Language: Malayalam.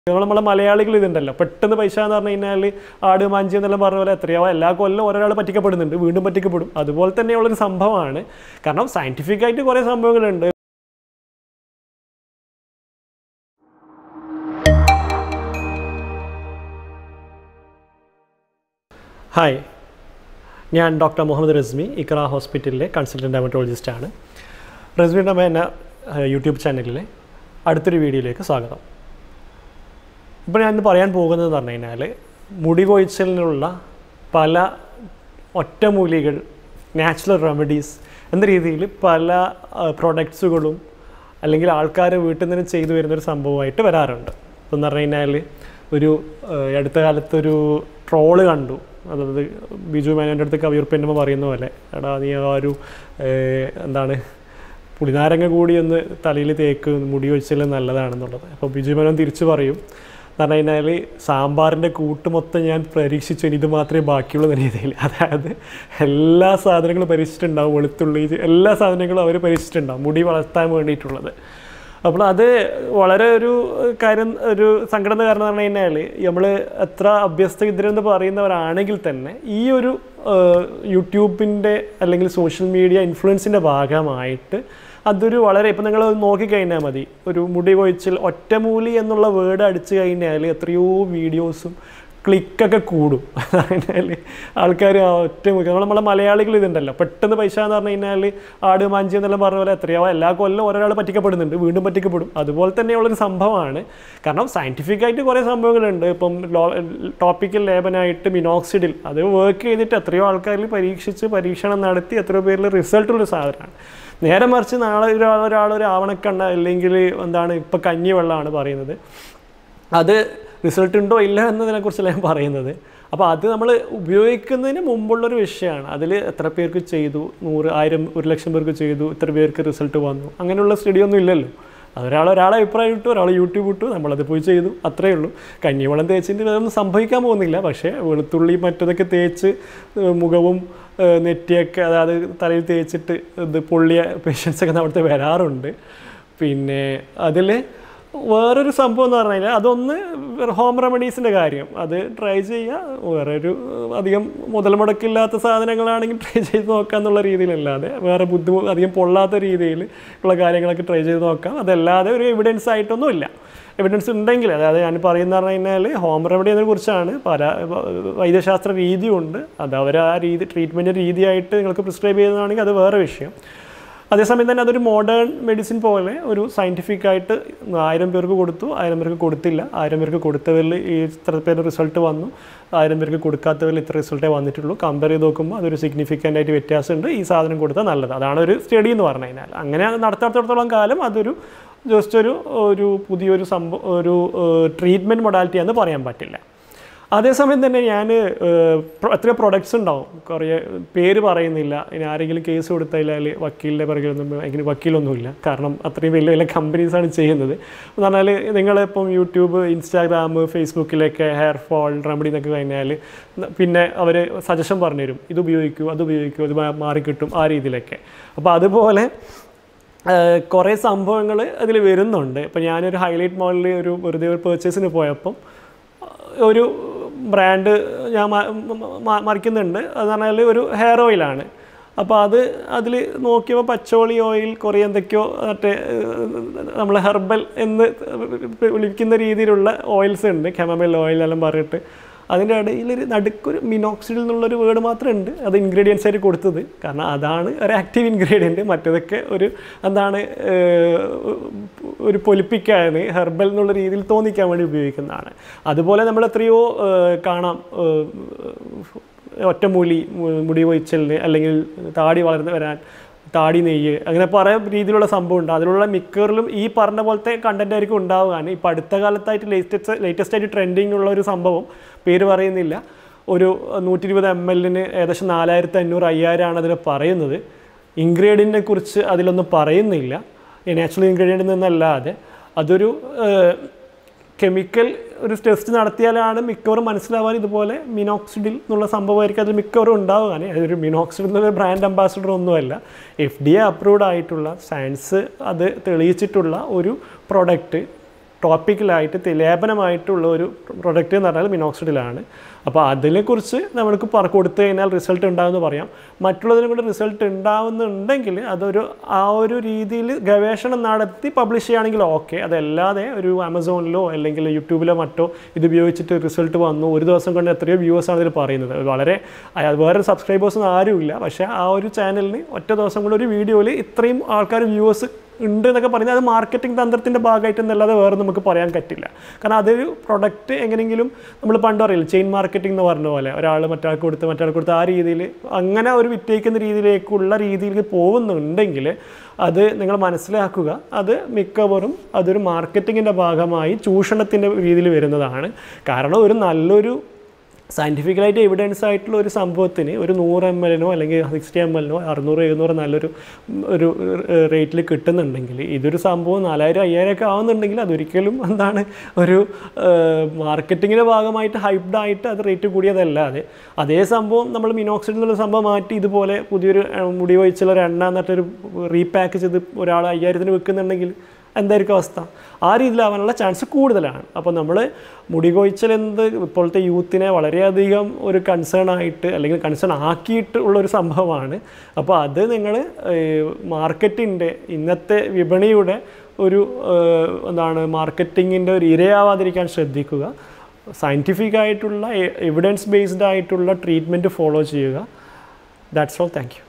നമ്മൾ നമ്മളെ മലയാളികൾ ഇതുണ്ടല്ലോ പെട്ടെന്ന് പൈസ എന്ന് പറഞ്ഞു കഴിഞ്ഞാൽ ആട് മാഞ്ചി എന്നെല്ലാം പറഞ്ഞ പോലെ എത്രയോ എല്ലാ കൊല്ലം ഒരാൾ പറ്റിക്കപ്പെടുന്നുണ്ട് വീണ്ടും പറ്റിക്കപ്പെടും അതുപോലെ തന്നെയുള്ളൊരു സംഭവമാണ് കാരണം സയൻറ്റിഫിക് ആയിട്ട് കുറേ സംഭവങ്ങളുണ്ട് ഹായ് ഞാൻ ഡോക്ടർ മുഹമ്മദ് റസ്മി ഇക്ര ഹോസ്പിറ്റലിലെ കൺസൾട്ടൻറ്റ് ഡെമറ്റോളജിസ്റ്റാണ് റസ്മിയുടെ എന്ന യൂട്യൂബ് ചാനലിലെ അടുത്തൊരു വീഡിയോയിലേക്ക് സ്വാഗതം ഇപ്പോൾ ഞാൻ ഇന്ന് പറയാൻ പോകുന്നത് എന്ന് പറഞ്ഞു കഴിഞ്ഞാൽ മുടി കൊഴിച്ചലിനുള്ള പല ഒറ്റമൂലികൾ നാച്ചുറൽ റെമഡീസ് എന്ന രീതിയിൽ പല പ്രൊഡക്ട്സുകളും അല്ലെങ്കിൽ ആൾക്കാർ വീട്ടിൽ നിന്ന് ചെയ്തു വരുന്നൊരു സംഭവമായിട്ട് വരാറുണ്ട് ഇപ്പം എന്ന് പറഞ്ഞു കഴിഞ്ഞാൽ ഒരു ഏഹ്, അടുത്ത കാലത്തൊരു ട്രോള് കണ്ടു അതായത് ബിജു മേനോൻ്റെ അടുത്ത് കവിയൂർപ്പെന്നമ്മ പറയുന്ന പോലെ എടാ നീ ആ ഒരു ഏഹ്, എന്താണ് പുളിനാരങ്ങ കൂടി ഒന്ന് തലയിൽ തേക്ക് മുടി ഒഴിച്ചാൽ നല്ലതാണെന്നുള്ളത് അപ്പോൾ ബിജു മേനോൻ തിരിച്ചു പറയും എന്ന് പറഞ്ഞു കഴിഞ്ഞാൽ സാമ്പാറിൻ്റെ കൂട്ട് മൊത്തം ഞാൻ പരീക്ഷിച്ചു ഇനി ഇത് മാത്രമേ ബാക്കിയുള്ളൂ എന്ന രീതിയിൽ അതായത് എല്ലാ സാധനങ്ങളും പരീക്ഷിച്ചിട്ടുണ്ടാവും വെളുത്തുള്ളി ഇത് എല്ലാ സാധനങ്ങളും അവർ പരീക്ഷിച്ചിട്ടുണ്ടാവും മുടി വളർത്താൻ വേണ്ടിയിട്ടുള്ളത് അപ്പോൾ അത് വളരെ ഒരു കാര്യം ഒരു സങ്കടം എന്ന് കാരണം എന്ന് പറഞ്ഞു കഴിഞ്ഞാൽ നമ്മൾ എത്ര അഭ്യസ്തവിദ്യരെന്ന് പറയുന്നവരാണെങ്കിൽ തന്നെ ഈ ഒരു യൂട്യൂബിൻ്റെ അല്ലെങ്കിൽ സോഷ്യൽ മീഡിയ ഇൻഫ്ലുവൻസിൻ്റെ ഭാഗമായിട്ട് അതൊരു വളരെ ഇപ്പം നിങ്ങൾ നോക്കിക്കഴിഞ്ഞാൽ മതി ഒരു മുടി കൊഴിച്ചിൽ ഒറ്റമൂലി എന്നുള്ള വേർഡ് അടിച്ചു കഴിഞ്ഞാൽ എത്രയോ വീഡിയോസും ക്ലിക്കൊക്കെ കൂടും അതിനാൽ ആൾക്കാർ ഒറ്റ നമ്മൾ നമ്മളെ മലയാളികൾ ഇതുണ്ടല്ലോ പെട്ടെന്ന് പൈസ എന്ന് പറഞ്ഞു കഴിഞ്ഞാൽ ആട് മാഞ്ചി എന്നെല്ലാം പറഞ്ഞ പോലെ എത്രയോ എല്ലാ കൊല്ലം ഒരാൾ പറ്റിക്കപ്പെടുന്നുണ്ട് വീണ്ടും പറ്റിക്കപ്പെടും അതുപോലെ തന്നെയുള്ളൊരു സംഭവമാണ് കാരണം സയൻറ്റിഫിക് ആയിട്ട് കുറേ സംഭവങ്ങളുണ്ട് ഇപ്പം ടോപ്പിക്കൽ ലേബനായിട്ട് മിനോക്സിഡിൽ അത് വർക്ക് ചെയ്തിട്ട് എത്രയോ ആൾക്കാരിൽ പരീക്ഷിച്ച് പരീക്ഷണം നടത്തി എത്രയോ പേരിൽ റിസൾട്ടുള്ള സാധനമാണ് നേരെ മറിച്ച് നാളെ ഒരാൾ ഒരാൾ ഒരു ആവണക്കണ്ണ അല്ലെങ്കിൽ എന്താണ് ഇപ്പം കഞ്ഞി വെള്ളമാണ് പറയുന്നത് അത് റിസൾട്ട് ഉണ്ടോ ഇല്ല എന്നതിനെക്കുറിച്ചല്ല ഞാൻ പറയുന്നത് അപ്പോൾ അത് നമ്മൾ ഉപയോഗിക്കുന്നതിന് മുമ്പുള്ളൊരു വിഷയമാണ് അതിൽ എത്ര പേർക്ക് ചെയ്തു നൂറ് ആയിരം ഒരു ലക്ഷം പേർക്ക് ചെയ്തു ഇത്ര പേർക്ക് റിസൾട്ട് വന്നു അങ്ങനെയുള്ള സ്റ്റഡി ഒന്നും ഇല്ലല്ലോ അതൊരാൾ ഒരാളെ അഭിപ്രായം ഇട്ടു ഒരാൾ യൂട്യൂബ് ഇട്ടു നമ്മളത് പോയി ചെയ്തു അത്രയേ ഉള്ളൂ കഞ്ഞിവെള്ളം തേച്ചിട്ട് അതൊന്നും സംഭവിക്കാൻ പോകുന്നില്ല പക്ഷേ വെളുത്തുള്ളി മറ്റതൊക്കെ തേച്ച് ഏഹ് മുഖവും ഏഹ് നെറ്റിയൊക്കെ അതായത് തലയിൽ തേച്ചിട്ട് ഇത് പൊള്ളിയ പേഷ്യൻസൊക്കെ നമ്മുടെ വരാറുണ്ട് പിന്നെ അതിൽ വേറൊരു സംഭവം എന്ന് പറഞ്ഞു കഴിഞ്ഞാൽ അതൊന്ന് ഹോം റെമഡീസിൻ്റെ കാര്യം അത് ട്രൈ ചെയ്യുക വേറെ ഒരു അധികം മുതൽ മുടക്കില്ലാത്ത സാധനങ്ങളാണെങ്കിൽ ട്രൈ ചെയ്ത് നോക്കാം എന്നുള്ള രീതിയിലല്ലാതെ വേറെ ബുദ്ധിമുട്ട് അധികം പൊള്ളാത്ത രീതിയിൽ ഉള്ള കാര്യങ്ങളൊക്കെ ട്രൈ ചെയ്ത് നോക്കാം അതല്ലാതെ ഒരു എവിഡൻസ് ആയിട്ടൊന്നും ഇല്ല എവിഡൻസ് ഉണ്ടെങ്കിൽ അതായത് ഞാൻ പറയുന്ന പറഞ്ഞു കഴിഞ്ഞാൽ ഹോം റെമഡിയെ കുറിച്ചാണ് പല വൈദ്യശാസ്ത്ര രീതിയുണ്ട് അത് അവർ ആ രീതി ട്രീറ്റ്മെൻറ്റ് രീതിയായിട്ട് നിങ്ങൾക്ക് പ്രിസ്ക്രൈബ് ചെയ്യുന്നതാണെങ്കിൽ അത് വേറെ വിഷയം അതേസമയം തന്നെ അതൊരു മോഡേൺ മെഡിസിൻ പോലെ ഒരു സയൻറ്റിഫിക് ആയിട്ട് ആയിരം പേർക്ക് കൊടുത്തു ആയിരം പേർക്ക് കൊടുത്തില്ല ആയിരം പേർക്ക് കൊടുത്തവരിൽ ഈ ഇത്ര പേര് റിസൾട്ട് വന്നു ആയിരം പേർക്ക് കൊടുക്കാത്തവരിൽ ഇത്ര റിസൾട്ടേ വന്നിട്ടുള്ളൂ കമ്പയർ ചെയ്ത് നോക്കുമ്പോൾ അതൊരു സിഗ്നിഫിക്കൻ്റ് ആയിട്ട് വ്യത്യാസമുണ്ട് ഈ സാധനം കൊടുത്താൽ നല്ലത് അതാണ് ഒരു സ്റ്റഡി എന്ന് പറഞ്ഞു കഴിഞ്ഞാൽ അങ്ങനെ നടത്താത്തിടത്തോളം കാലം അതൊരു ജസ്റ്റ് ഒരു ഒരു പുതിയൊരു സംഭവം ഒരു ട്രീറ്റ്മെൻറ്റ് മൊഡാലിറ്റി എന്ന് പറയാൻ പറ്റില്ല അതേസമയം തന്നെ ഞാൻ എത്രയോ പ്രൊഡക്ട്സ് ഉണ്ടാവും കുറേ പേര് പറയുന്നില്ല ഇനി ആരെങ്കിലും കേസ് കൊടുത്താൽ വക്കീലിൻ്റെ പിറകിലൊന്നും എനിക്ക് വക്കീലൊന്നുമില്ല കാരണം അത്രയും വലിയ വലിയ കമ്പനീസാണ് ചെയ്യുന്നത് എന്ന് പറഞ്ഞാൽ നിങ്ങളിപ്പം യൂട്യൂബ് ഇൻസ്റ്റാഗ്രാം ഫേസ്ബുക്കിലൊക്കെ ഹെയർ ഫോൾ റെമഡി എന്നൊക്കെ കഴിഞ്ഞാൽ പിന്നെ അവർ സജഷൻ പറഞ്ഞുതരും ഇത് ഉപയോഗിക്കൂ അത് ഉപയോഗിക്കൂ ഇത് മാ- മാറിക്കിട്ടും ആ രീതിയിലൊക്കെ അപ്പോൾ അതുപോലെ കുറേ സംഭവങ്ങൾ അതിൽ വരുന്നുണ്ട് ഇപ്പോൾ ഞാനൊരു ഹൈലൈറ്റ് മോളിൽ ഒരു വെറുതെ ഒരു പേർച്ചേസിന് പോയപ്പം ഒരു ബ്രാൻഡ് ഞാൻ മ- മ- മ- മറിക്കുന്നുണ്ട് അത് പറഞ്ഞാൽ ഒരു ഹെയർ ഓയിലാണ് അപ്പോൾ അത് അതിൽ നോക്കിയപ്പോൾ പച്ചോളി ഓയിൽ കുറേ എന്തൊക്കെയോ മറ്റേ നമ്മൾ ഹെർബൽ എന്ന് വിളിക്കുന്ന രീതിയിലുള്ള ഓയിൽസ് ഉണ്ട് കെമമൽ ഓയിൽ എല്ലാം പറഞ്ഞിട്ട് അതിൻ്റെ ഇടയിൽ ഒരു നടുക്കൊരു മിനോക്സിഡിൽ എന്നുള്ളൊരു വേർഡ് മാത്രമേ ഉണ്ട് അത് ഇൻഗ്രീഡിയൻസ് ആയിട്ട് കൊടുത്തത് കാരണം അതാണ് ഒരു ആക്റ്റീവ് ഇൻഗ്രീഡിയൻറ്റ് മറ്റേതൊക്കെ ഒരു എന്താണ് ഏഹ്, ഒരു പൊലിപ്പിക്കാൻ ഹെർബൽ എന്നുള്ള രീതിയിൽ തോന്നിക്കാൻ വേണ്ടി ഉപയോഗിക്കുന്നതാണ് അതുപോലെ നമ്മൾ എത്രയോ ഏഹ്, കാണാം ഏഹ്, ഒറ്റമൂലി മു- മുടി കൊഴിച്ചലിന് അല്ലെങ്കിൽ താടി വളർന്ന് വരാൻ താടി നെയ്യ് അങ്ങനെ പല രീതിയിലുള്ള സംഭവം ഉണ്ട് അതിലുള്ള മിക്കവരിലും ഈ പറഞ്ഞ പോലത്തെ കണ്ടന്റ് ആയിരിക്കും ഉണ്ടാവുകയാണ് ഇപ്പം അടുത്ത കാലത്തായിട്ട് ലേറ്റസ്റ്റ് ലേറ്റസ്റ്റ് ആയിട്ട് ട്രെൻഡിങ് ഉള്ള ഒരു സംഭവം പേര് പറയുന്നില്ല ഒരു നൂറ്റി ഇരുപത് എം എല്ലിന് ഏകദേശം നാലായിരത്തി അഞ്ഞൂറ് അയ്യായിരമാണ് അതിൽ പറയുന്നത് ഇൻഗ്രീഡിയൻറ്റിനെ കുറിച്ച് അതിലൊന്നും പറയുന്നില്ല നാച്ചുറൽ ഇൻഗ്രീഡിയൻറ്റിൽ നിന്നല്ലാതെ അതൊരു ഏഹ്, കെമിക്കൽ ഒരു ടെസ്റ്റ് നടത്തിയാലാണ് മിക്കവരും മനസ്സിലാവാൻ ഇതുപോലെ മിനോക്സിഡിൽ എന്നുള്ള സംഭവമായിരിക്കും അതിൽ മിക്കവരും ഉണ്ടാവുകയാണ് അതൊരു മിനോക്സിഡിൽ എന്നുള്ള ബ്രാൻഡ് അംബാസിഡർ ഒന്നുമല്ല എഫ് ഡി എ അപ്രൂവ്ഡ് ആയിട്ടുള്ള സയൻസ് അത് തെളിയിച്ചിട്ടുള്ള ഒരു പ്രൊഡക്റ്റ് ടോപ്പിക്കലായിട്ട് തെ- ലേപനമായിട്ടുള്ള ഒരു പ്രൊഡക്റ്റ് എന്ന് പറഞ്ഞാൽ മിനോക്സിഡിലാണ് അപ്പോൾ അതിനെക്കുറിച്ച് നമ്മൾക്ക് പറ കൊടുത്തു കഴിഞ്ഞാൽ റിസൾട്ട് ഉണ്ടാകുമെന്ന് പറയാം മറ്റുള്ളതിനും കൂടെ റിസൾട്ട് ഉണ്ടാവുന്നുണ്ടെങ്കിൽ അതൊരു ആ ഒരു രീതിയിൽ ഗവേഷണം നടത്തി പബ്ലിഷ് ചെയ്യുകയാണെങ്കിൽ ഓക്കെ അതല്ലാതെ ഒരു ആമസോണിലോ അല്ലെങ്കിൽ യൂട്യൂബിലോ മറ്റോ ഇത് ഉപയോഗിച്ചിട്ട് റിസൾട്ട് വന്നു ഒരു ദിവസം കൊണ്ട് എത്രയോ വ്യൂവേഴ്സ് ആണ് ഇതിൽ പറയുന്നത് അത് വളരെ അയ- വേറെ സബ്സ്ക്രൈബേഴ്സൊന്നും ആരുമില്ല പക്ഷേ ആ ഒരു ചാനലിന് ഒറ്റ ദിവസം കൊണ്ട് ഒരു വീഡിയോയിൽ ഇത്രയും ആൾക്കാർ വ്യൂവേഴ്സ് ഉണ്ട് എന്നൊക്കെ പറയുന്നത് അത് മാർക്കറ്റിംഗ് തന്ത്രത്തിൻ്റെ ഭാഗമായിട്ട് എന്നല്ലാതെ വേറെ നമുക്ക് പറയാൻ പറ്റില്ല കാരണം അതൊരു പ്രൊഡക്റ്റ് എങ്ങനെയെങ്കിലും നമ്മൾ പണ്ട് പറയില്ല ചെയിൻ മാർക്കറ്റിംഗ് എന്ന് പറഞ്ഞ പോലെ ഒരാൾ മറ്റാൾക്ക് കൊടുത്ത് മറ്റാൾക്ക് കൊടുത്ത് ആ രീതിയിൽ അങ്ങനെ ഒരു വിറ്റയിക്കുന്ന രീതിയിലേക്കുള്ള രീതിയിൽ പോകുന്നുണ്ടെങ്കിൽ അത് നിങ്ങൾ മനസ്സിലാക്കുക അത് മിക്കവാറും അതൊരു മാർക്കറ്റിങ്ങിൻ്റെ ഭാഗമായി ചൂഷണത്തിൻ്റെ രീതിയിൽ വരുന്നതാണ് കാരണം ഒരു നല്ലൊരു സയൻറ്റിഫിക്കലായിട്ട് എവിഡൻസ് ആയിട്ടുള്ള ഒരു സംഭവത്തിന് ഒരു നൂറ് എം എല്ലിനോ അല്ലെങ്കിൽ സിക്സ്റ്റി എം എല്ലിനോ അറുന്നൂറ് എഴുന്നൂറ് നല്ലൊരു ഉം, ഒരു റേറ്റിൽ കിട്ടുന്നുണ്ടെങ്കിൽ ഇതൊരു സംഭവം നാലായിരം അയ്യായിരം ഒക്കെ ആവുന്നുണ്ടെങ്കിൽ അതൊരിക്കലും എന്താണ് ഒരു മാർക്കറ്റിങ്ങിൻ്റെ ഭാഗമായിട്ട് ഹൈപ്ഡ് ആയിട്ട് അത് റേറ്റ് കൂടിയതല്ലാതെ അതേ സംഭവം നമ്മൾ മിനോക്സിഡ് എന്നുള്ള സംഭവം മാറ്റി ഇതുപോലെ പുതിയൊരു ഏഹ്, മുടി വഹിച്ചുള്ള ഒരു എണ്ണ എന്നിട്ടൊരു റീപാക്ക് ചെയ്ത് ഒരാൾ അയ്യായിരത്തിന് വിൽക്കുന്നുണ്ടെങ്കിൽ എന്തായിരിക്കും അവസ്ഥ ആ രീതിയിലാവാനുള്ള ചാൻസ് കൂടുതലാണ് അപ്പോൾ നമ്മൾ മുടി കൊഴിച്ചൽ എന്ത് ഇപ്പോഴത്തെ യൂത്തിനെ വളരെയധികം ഒരു കൺസേൺ ആയിട്ട് അല്ലെങ്കിൽ കൺസേൺ ആക്കിയിട്ട് ഉള്ളൊരു സംഭവമാണ് അപ്പോൾ അത് നിങ്ങൾ മാർക്കറ്റിൻ്റെ ഇന്നത്തെ വിപണിയുടെ ഒരു ഏഹ്, എന്താണ് മാർക്കറ്റിങ്ങിൻ്റെ ഒരു ഇരയാവാതിരിക്കാൻ ശ്രദ്ധിക്കുക സയൻറ്റിഫിക് ആയിട്ടുള്ള എവിഡൻസ് ബേസ്ഡ് ആയിട്ടുള്ള ട്രീറ്റ്മെൻറ്റ് ഫോളോ ചെയ്യുക ദാറ്റ്സ് ഓൾ താങ്ക് യു